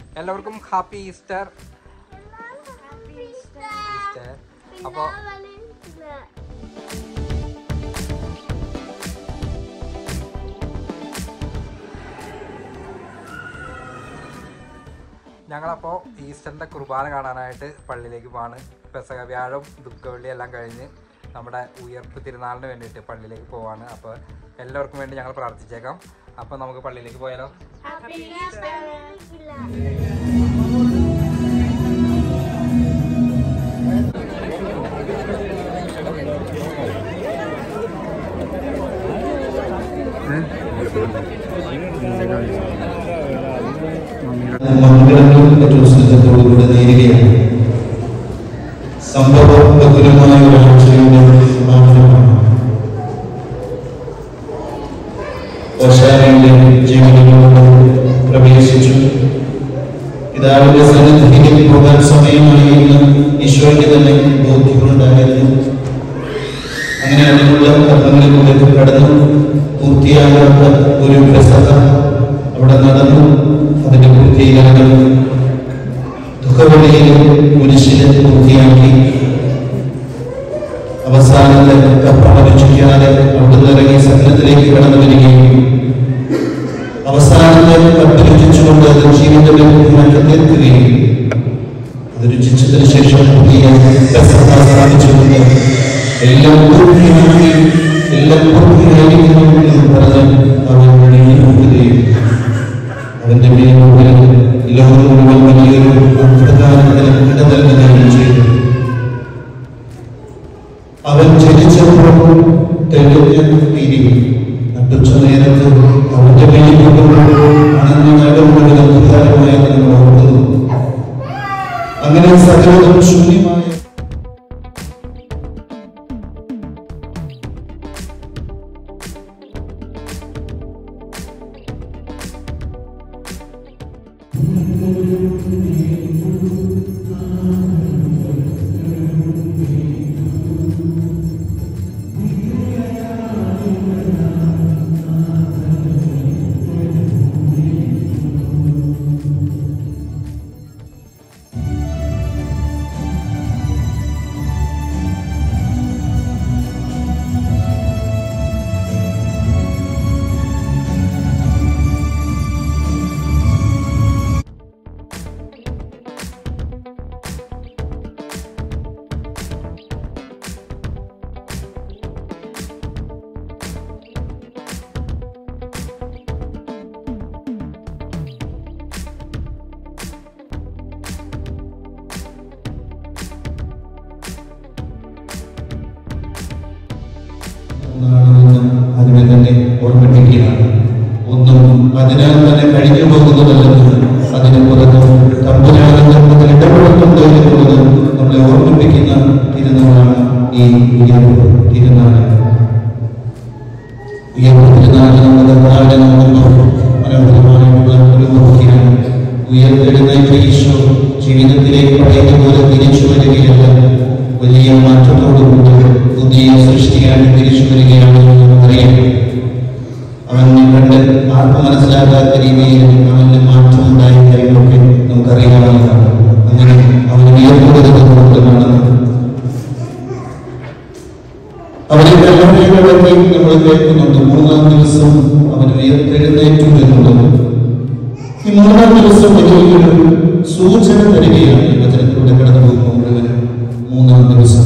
എല്ലാവർക്കും happy Easter Easter അപ്പോൾ ഞങ്ങളപ്പോൾ ഈസ്റ്ററിൻ്റെ കുർബാന കാണാനായിട്ട് പള്ളിയിലേക്ക് പോവാണ് പെസക വ്യാഴം ദുഃഖവെള്ളി എല്ലാം കഴിഞ്ഞ് നമ്മുടെ ഉയർപ്പ് തിരുനാളിന് വേണ്ടിയിട്ട് പള്ളിയിലേക്ക് പോവാണ് അപ്പോൾ എല്ലാവർക്കും വേണ്ടി ഞങ്ങൾ പ്രാർത്ഥിച്ചേക്കാം അപ്പോൾ നമുക്ക് പള്ളിയിലേക്ക് പോയാലോ മംഗളങ്ങളുടെ ചൂഷണത്തോടുകൂടെ നേരുകയാണ് സംഭവം ബഹുലമായ ഒരാഴ്ചയുടെ സമാപനമാണ് ഓശാനയുടെ ജീവിതത്തിലൂടെ പ്രവേശിച്ചു പിതാവിന്റെ സന്നിധിയിലേക്ക് പോകാൻ സമയമായി എന്ന് ഈശോയ്ക്ക് തന്നെ ബോധ്യമുണ്ടായിരുന്നു അങ്ങനെ അതിനുള്ള കർമ്മങ്ങളിലൂടെ കടന്നു പൂർത്തിയാകാത്ത ഒരു പ്രസംഗ അവിടെ നടന്നു അതിന്റെ പൂർത്തീകരണം ദുഃഖവെളിയിലെ കുരിശിനെ പൂർത്തിയാക്കി അവസാനത്തെ കപ്പമനുഷ്ഠിക്കാതെ അവിടുന്ന് ഇറങ്ങി സഹനത്തിലേക്ക് കടന്നു വരികയും അവസാനത്തെ കപ്പ് രുചിച്ചുകൊണ്ട് അത് ജീവിതത്തിൽ മാറ്റി തീർക്കുകയും അത് രുചിച്ചതിന് ശേഷം പുതിയ പെസഹ സ്ഥാപിച്ചുകൊണ്ട് എല്ലാം പൂർത്തിയാക്കി എല്ലാം പൂർത്തിയായിരിക്കുന്നു എന്ന് പറഞ്ഞ് അവൻ എഴുന്നേൽക്കുകയും അവന്റെ മേലുള്ളിൽ ലോകം മുഴുവൻ വലിയൊരു പ്രധാനത്തിന് ഇട നൽകുകയും ചെയ്തു അവൻ ജനിച്ചപ്പോൾ തെളിഞ്ഞ തിരി നട്ടുച്ച നേരത്ത് അവന്റെ മേലിൽ അണഞ്ഞ നടുമുള്ള അധികാരമായി നമ്മൾ ഓർക്കുന്നു അങ്ങനെ സകലതും ശൂന്യമായ ഒന്നാണെന്ന് അതിനെ തന്നെ ഓർമ്മിപ്പിക്കുകയാണ് ഒന്നും അതിനാൽ തന്നെ കഴിഞ്ഞു പോകുന്നതല്ലെന്ന് അതിന് പുറത്ത് തമ്പുരാനന്ദത്തിൽ ഇടപെടുന്നുണ്ട് എന്നുള്ളത് നമ്മളെ ഓർമ്മിപ്പിക്കുന്ന തിരുനാളാണ് ഈ ഉയർപ്പ് തിരുനാൾ ഉയർപ്പ് തിരുനാൾ നമ്മുടെ രാവിലെ നോക്കുമ്പോൾ മനോഹരമായിട്ടുള്ള ഒരു നോക്കിയാണ് ഉയർത്തെഴുന്നേറ്റ ഈശോ ജീവിതത്തിലേക്ക് പഴയതുപോലെ തിരിച്ചു വരികയല്ല വലിയ മാറ്റത്തോടുകൂടി പുതിയ സൃഷ്ടിയായി തിരിച്ചു വരികയാണ് എന്ന് നമുക്കറിയാം അവൻ കണ്ട് ആർക്കും മനസ്സിലാകാത്ത രീതിയിൽ അവന്റെ മാറ്റം ഉണ്ടായ കാര്യങ്ങളൊക്കെ നമുക്കറിയാവുന്നതാണ് അങ്ങനെ അവൻ ഉയർന്നുകൊടുക്കുന്നതുകൊണ്ടാണ് അവനെ കല്ലറയിലടക്കി നമ്മൾ കേൾക്കുന്നുണ്ട് മൂന്നാം ദിവസം അവൻ ഉയർത്തെഴുന്നേറ്റു എന്നുള്ളത് ഈ മൂന്നാം ദിവസം വലിയൊരു സൂചന തരികയാണ് ഈ വചനത്തിലൂടെ കടന്നു പോകുമ്പോൾ മുഴുവനും മൂന്നാം ദിവസം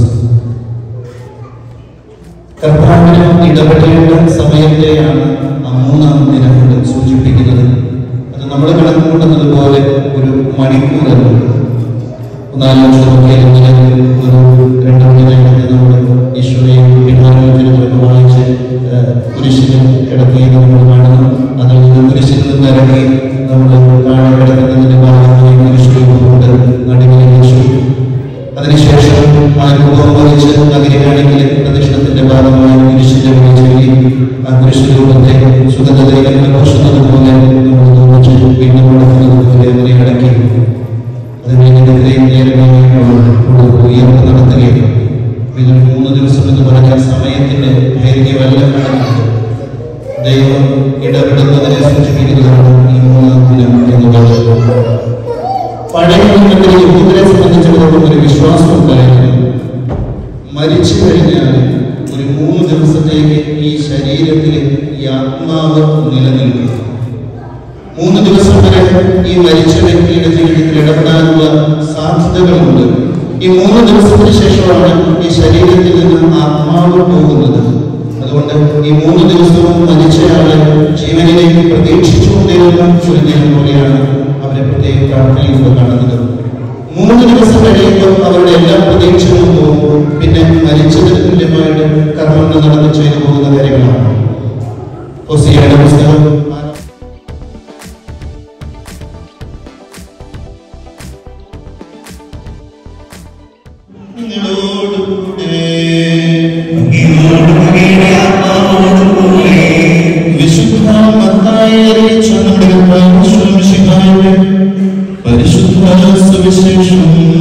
കർത്താവിന് ഇടപെടേണ്ട സമയത്തെയാണ് ആ മൂന്നാം ദിനം കൊണ്ട് സൂചിപ്പിക്കുന്നത് അത് നമ്മൾ കണക്കുകൂട്ടുന്നത് പോലെ ഒരു മണിക്കൂറല്ല ഒന്നാലോചിച്ച് നോക്കിയാൽ ഒരു രണ്ടു മണി നേരത്തെ നമ്മൾ ഈശോയെ പിന്നാലോചനകളൊക്കെ വായിച്ച് ആ, കുരിശിൽ കിടത്തിയത് നമ്മൾ കാണുന്നു അതിൽ നിന്ന് കുരിശിൽ നിന്ന് ഇറങ്ങി നമ്മൾ താഴെ കിടക്കുന്നതിന്റെ ഭാഗമായി കുരിശിലുകൊണ്ട് നടുവിൽ യേശു അതിനുശേഷം ആ രൂപം വഹിച്ച് നഗരികാണെങ്കിൽ പ്രദക്ഷിണത്തിന്റെ ഭാഗമായി കുരിശിന്റെ വഴി ചൊല്ലി ആ കുരിശ് രൂപത്തെ സുഗന്ധതയിലെ പൂശുന്നത് പോലെ നമ്മൾ തോന്നിച്ച് വീണ്ടും കൊടുക്കുന്നത് പോലെ അവരെ അടക്കി അതിനെതിരെ നേരമായി നമ്മൾ ഉയർന്നു നടത്തുകയും ഇതിൽ മൂന്ന് ദിവസം എന്ന് പറഞ്ഞാൽ സമയത്തിന്റെ ദൈർഘ്യമല്ല കണക്കാണ് ദൈവം ഇടപെടുന്നതിനെ സൂചിപ്പിക്കുന്നതാണ് ഈ മൂന്നാം ദിനം എന്നുള്ളത് പഴയ നിയമത്തിൽ യഹൂദരെ സംബന്ധിച്ചിടത്തോളം ഒരു വിശ്വാസം ഉണ്ടായിരുന്നു മരിച്ചു കഴിഞ്ഞാൽ ഒരു മൂന്ന് ദിവസത്തേക്ക് ഈ ശരീരത്തിൽ ഈ ആത്മാവ് നിലനിൽക്കും മൂന്ന് ദിവസം വരെ ഈ മരിച്ച വ്യക്തിയുടെ ജീവിതത്തിൽ ഇടപെടാനുള്ള സാധ്യതകളുണ്ട് ഈ മൂന്ന് ദിവസത്തിന് ശേഷമാണ് ഈ ശരീരത്തിൽ നിന്ന് ആത്മാവ് പോകുന്നത് അതുകൊണ്ട് ഈ മൂന്ന് ദിവസവും മരിച്ചയാളെ ജീവനിലേക്ക് പ്രതീക്ഷിച്ചുകൊണ്ടിരുന്ന ഒരു ദിനം പോലെയാണ് അവരെ പ്രത്യേക പ്രാർത്ഥനയിലൂടെ കാണുന്നത് മൂന്ന് ദിവസം കഴിയുമ്പോൾ അവരുടെ എല്ലാ പ്രതീക്ഷകളും പോകുമ്പോൾ പിന്നെ മരിച്ചതിന് തുല്യമായിട്ട് കർമ്മങ്ങൾ നടന്ന് ചെയ്തു പോകുന്ന കാര്യങ്ങളാണ് ഹൊസിയയുടെ പുസ്തകം നിങ്ങളോടുകൂടെ വിശുദ്ധ മത്തായി അറിയിച്ച നമ്മുടെ കർത്താവ് ഈശോമിശിഹായുടെ പരിശുദ്ധ സുവിശേഷം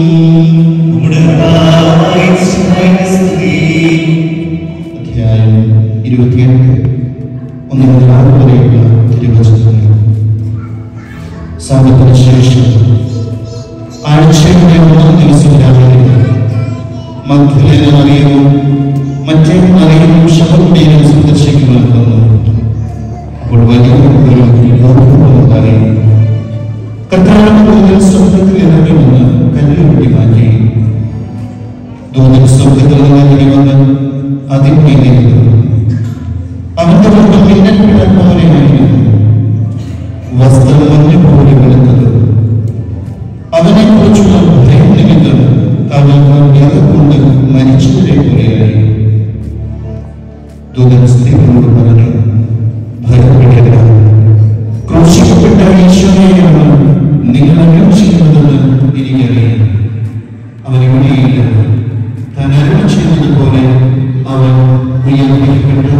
അധ്യായം ഇരുപത്തിയെട്ട് ഒന്ന് മുതൽ ആറ് വരെയുള്ള തിരുവചനങ്ങൾ സാമ്പത്തിന് ശേഷം ആഴ്ചയുടെ മൂന്ന് ദിവസം രാവിലെ മധ്യലേന അറിയവും മറ്റേ അറിയവും ശബരിമലയിൽ സന്ദർശിക്കുവാൻ വന്നു അപ്പോൾ വലിയ ഒരു യോഗമുണ്ടായി കർത്താവിന്റെ ദൂതൻ സ്വർഗത്തിൽ ഇറങ്ങി വന്ന് കല്ലുരുട്ടി മാറ്റി ദൂതൻ സ്വർഗത്തിൽ നിന്ന് ഇറങ്ങി വന്ന് അതിന്മേലിരുന്നു അവന്റെ മുഖം മിന്നൽ പിഴ പോലെയായിരുന്നു വസ്ത്രം മഞ്ഞ പോലെ വെളുത്തത് അവനെ കുറിച്ചുള്ള ഭയം നിമിത്തം അവൻ ഇറക്കൊണ്ട് മരിച്ചവരെ പോലെയായി ദൂതൻ സ്ത്രീകളോട് പറഞ്ഞു ഭയപ്പെടേണ്ട ക്രൂശിക്കപ്പെട്ട ഈശോയെയാണ് നിങ്ങൾ അന്വേഷിക്കുന്നതെന്ന് എനിക്കറിയാം അവൻ ഇവിടെയില്ല താൻ അരുളി ചെയ്തതുപോലെ അവൻ ഉയർത്തിക്കപ്പെട്ടു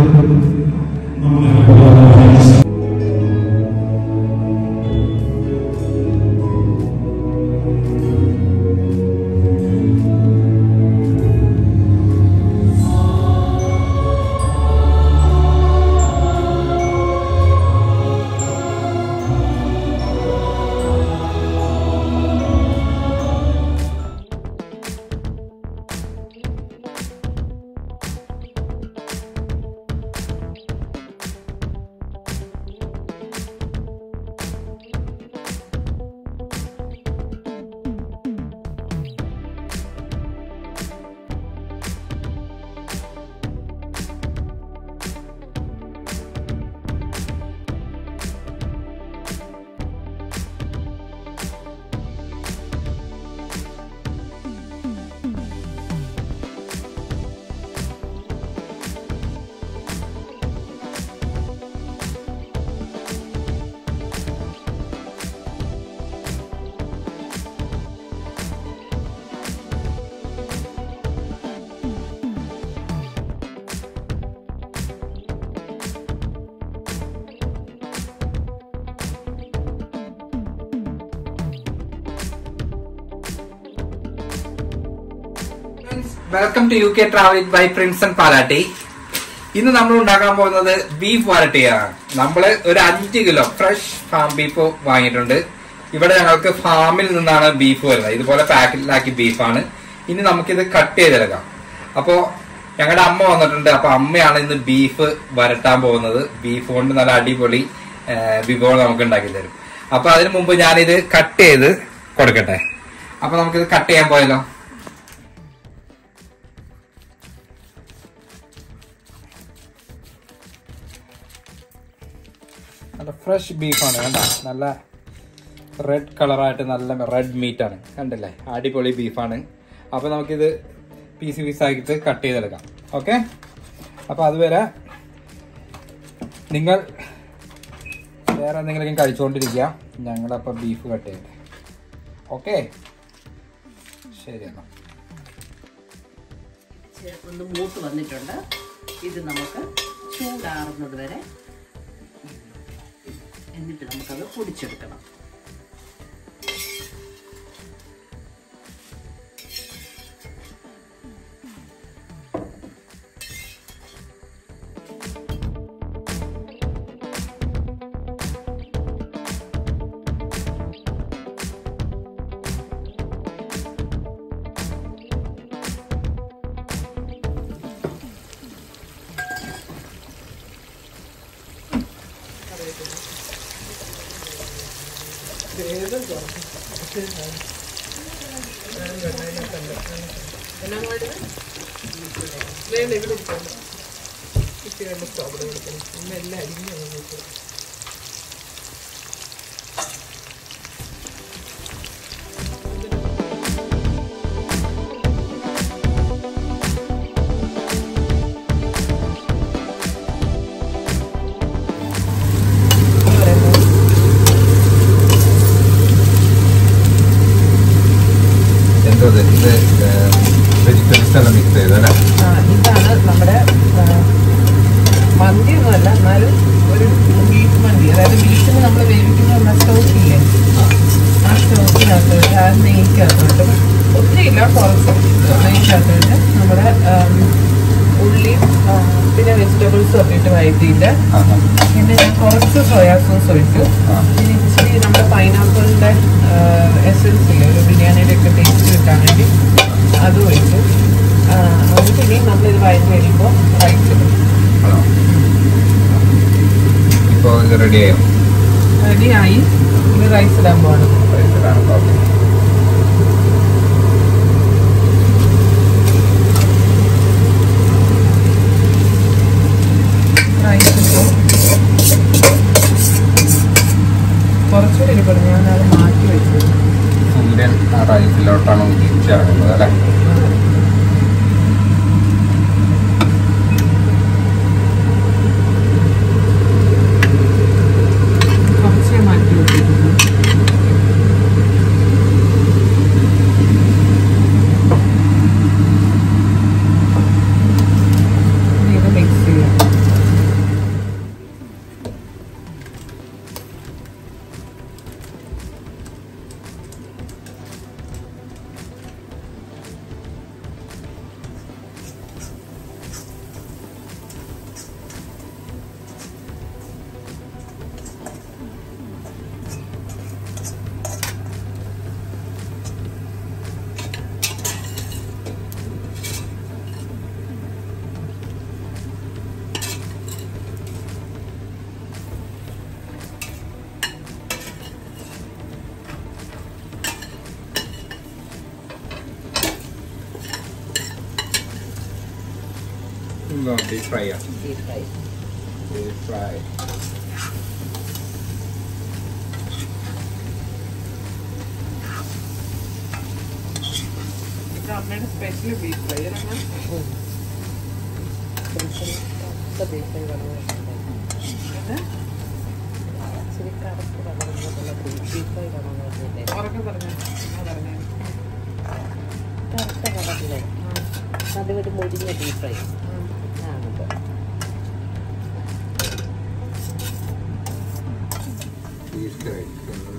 welcome to U K travelling by Prinson Palatty ഇന്ന് നമ്മൾ ഉണ്ടാക്കാൻ പോകുന്നത് ബീഫ് വരട്ടിയാണ് നമ്മൾ ഒരു അഞ്ച് കിലോ ഫ്രഷ് ഫാം ബീഫ് വാങ്ങിയിട്ടുണ്ട് ഇവിടെ ഞങ്ങൾക്ക് ഫാമിൽ നിന്നാണ് ബീഫ് വരുന്നത് ഇതുപോലെ പാക്കറ്റിലാക്കി ബീഫാണ് ഇനി നമുക്കിത് കട്ട് ചെയ്തെടുക്കാം അപ്പോ ഞങ്ങളുടെ അമ്മ വന്നിട്ടുണ്ട് അപ്പൊ അമ്മയാണ് ഇന്ന് ബീഫ് വരട്ടാൻ പോകുന്നത് ബീഫ് കൊണ്ട് നല്ല അടിപൊളി ആ, വിഭവം നമുക്ക് ഉണ്ടാക്കി തരും അപ്പൊ അതിനു മുമ്പ് ഞാനിത് കട്ട് ചെയ്ത് കൊടുക്കട്ടെ അപ്പൊ നമുക്കിത് കട്ട് ചെയ്യാൻ പോയല്ലോ നല്ല ഫ്രഷ് ബീഫാണ് കണ്ട നല്ല റെഡ് കളറായിട്ട് നല്ല റെഡ് മീറ്റ് ആണ് കണ്ടില്ലേ അടിപൊളി ബീഫാണ് അപ്പോൾ നമുക്കിത് പീസ് പീസാക്കിയിട്ട് കട്ട് ചെയ്തെടുക്കാം ഓക്കെ അപ്പോൾ അതുവരെ നിങ്ങൾ വേറെ എന്തെങ്കിലും കഴിച്ചുകൊണ്ടിരിക്കുക ഞങ്ങളപ്പോൾ ബീഫ് കട്ട് ചെയ്യട്ടെ ഓക്കെ ശരി എന്നാൽ ചെ- ഒന്ന് മൂത്ത് വന്നിട്ടുണ്ട് ഇത് നമുക്ക് ചൂടാറുന്നത് വരെ എന്നിട്ട് നമുക്കത് പൊടിച്ചെടുക്കണം എന്നാ വേണ്ടത് വേണ്ട ഇവിടെ ഇരിക്കണ്ട ഇച്ചിരി രണ്ട് സ്റ്റോപ്പ് കൊടുക്കണം ഇന്നെല്ലാം അരിഞ്ഞു നോക്കും എന്തോ ഇത് ഇത് വെജിറ്റബിൾസ് എല്ലാം മിക്സ് ചെയ്തല്ലേ ആ ഇതാണ് നമ്മുടെ ആ, മന്തി ഒന്നുമല്ല എന്നാലും ഒരു ബീഫ് മന്തി അതായത് ബീഫിന് നമ്മൾ വേവിക്കുന്ന സ്റ്റോക്കില്ലേ ആ സ്റ്റോക്കിനകത്തോട്ട് ആ നെയ്ക്കകത്തോട്ട് ഒത്തിരി ഇല്ല കുറച്ച് നെയ്ക്കകത്തോട്ട് നമ്മുടെ ആം, ഉള്ളിയും ആ, പിന്നെ വെജിറ്റബിൾസും ഒക്കെ ഇട്ട് വഴറ്റിയിട്ട് ആ ആ പിന്നെ ഞാൻ കുറച്ച് സോയാ സോസ് ഒഴിച്ചു ആ. പിന്നെ ഇച്ചിരി നമ്മുടെ പൈനാപ്പിളിൻ്റെ എസൻസ് ഇല്ലേ ഒരു ബിരിയാണിയുടെ ഒക്കെ ടേസ്റ്റ് കിട്ടാൻ വേണ്ടി അത് ഒഴിച്ചു ആ, എന്നിട്ട് ഇനി നമ്മളിത് വഴറ്റി കഴിയുമ്പോൾ റൈസ് ഇടും ആണോ ഇപ്പോൾ ഇത് റെഡിയായോ റെഡിയായി ഇനി റൈസ് ഇടാൻ പോകണം റൈസിലാണ് ഓക്കെ റൈസ് ഇട്ടു കുറച്ചുകൂടി ഇരിപ്പുണ്ട് ഞാൻ അത് മാറ്റി വെച്ചു ഇന്ത്യൻ റൈസിലോട്ടാണ് ചേർക്കുന്നത് അല്ലേ കുറച്ചേ മാറ്റി വെച്ചിട്ടുണ്ട് ഇനി ഇത് മിക്സ് ചെയ്യാം ഡീപ് ഫ്രൈ ആണ് ഡീപ് ഫ്രൈ ഡീപ് ഫ്രൈ ഇത് അമ്മയുടെ സ്പെഷ്യൽ ബീഫ് ഫ്രൈ അല്ലേ ബീഫ് ഫ്രൈ വളരെ ഇത് ഇച്ചിരി കറുപ്പ് കളറുള്ള ബീഫ് ഫ്രൈ വേണമെന്ന് പറഞ്ഞില്ലേ ഉറക്കെ പറഞ്ഞു ഞാൻ പറഞ്ഞു കറുത്ത കളറിലെ നടുവൊരു മുരിഞ്ഞ ബീഫ് ഫ്രൈ ആണിത് ഈസ്റ്റ് കഴിക്കുന്നത്